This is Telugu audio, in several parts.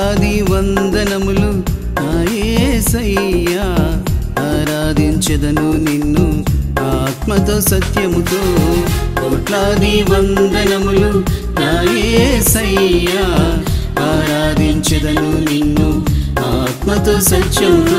కోట్లాది వందనములు నా యేసయ్యా ఆరాధించెదను నిన్ను ఆత్మతో సత్యముతో కోట్లాది వందనములు నా యేసయ్యా ఆరాధించెదను నిన్ను ఆత్మతో సత్యముతో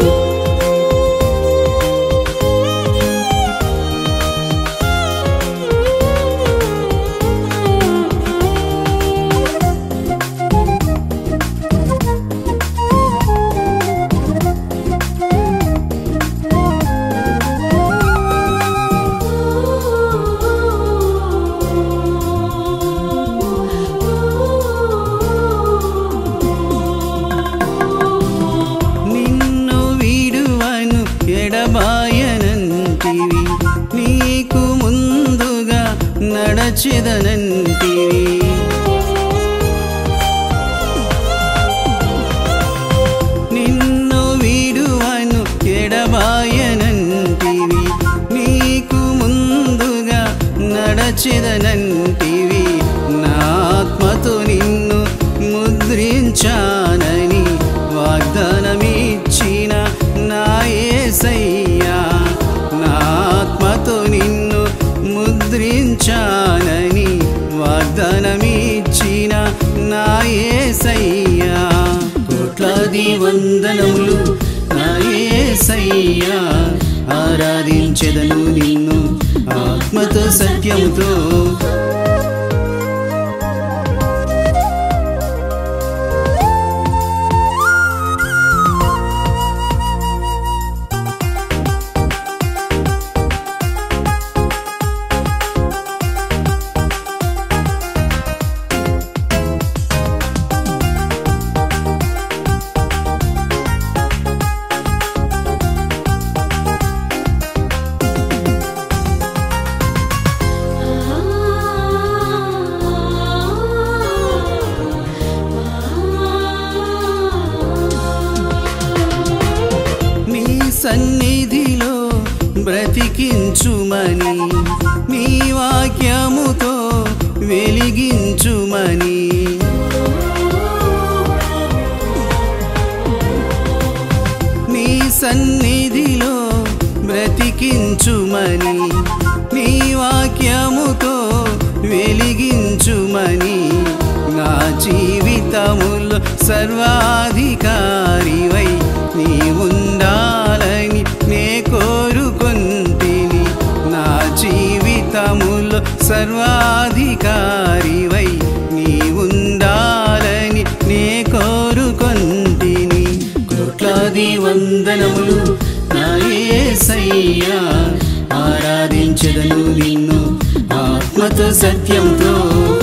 నిన్ను వీడువను ఎడబాయనంటివి నీకు ముందుగా నడచెదనంటివి నిన్ను వీడువను ఎడబాయనంటివి నీకు ముందుగా నడచెదనంటివి నా ఆత్మతో నిన్ను ముద్రించానని వాగ్దానమిచ్చిన నా యేసయ్యా నా ఆత్మతో నిన్ను ముద్రించానని వాగ్దానమిచ్చిన నా యేసయ్యా కోట్లాది వందనములు నా యేసయ్యా ఆరాధించెదను నిన్ను ఆత్మతో సత్యముతో నీ సన్నిధిలో బ్రతికించుమని నీ వాక్యముతో వెలిగించుమని నీ సన్నిధిలో బ్రతికించుమని నీ వాక్యముతో వెలిగించుమని నా జీవితములో సర్వాధికారివై నీ ఉండాలని నే కోరుకొంటిని నా జీవితములో సర్వాధికారివై నీ ఉండాలని నే కోరుకొంటిని కోట్లాది వందనములు నా యేసయ్యా ఆరాధించదను నిన్ను ఆత్మతో సత్యంతో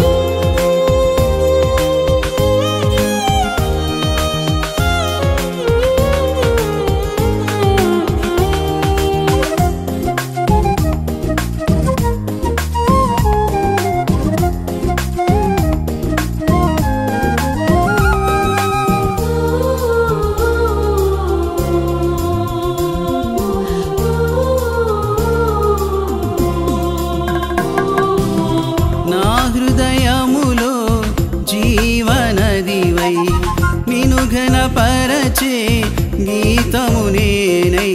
నా హృదయములో జీవనదివై నిను ఘనపరచే గీతము నేనై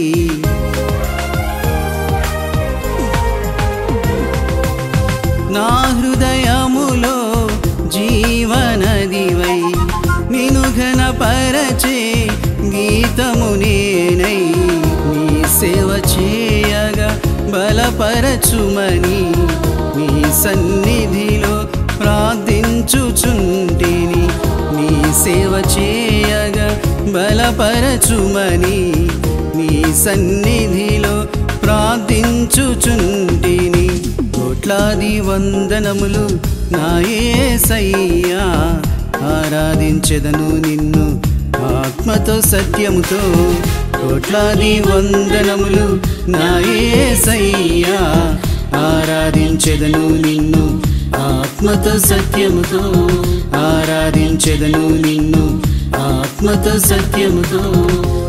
నా హృదయములో జీవనదివై నిను ఘనపరచే గీతము నేనై నీ సేవ చేయగా బలపరచుమని నీ సన్నిధిలో ప్రార్థించుచుంటిని నీ సేవ చేయగా బలపరచుమని నీ సన్నిధిలో ప్రార్థించుచుంటిని కోట్లాది వందనములు నా యేసయ్యా ఆరాధించెదను నిన్ను ఆత్మతో సత్యముతో కోట్లాది వందనములు నా యేసయ్యా ఆరాధించెదను నిన్ను ఆత్మతో సత్యముతో ఆరాధించెదను నిన్ను ఆత్మతో సత్యముతో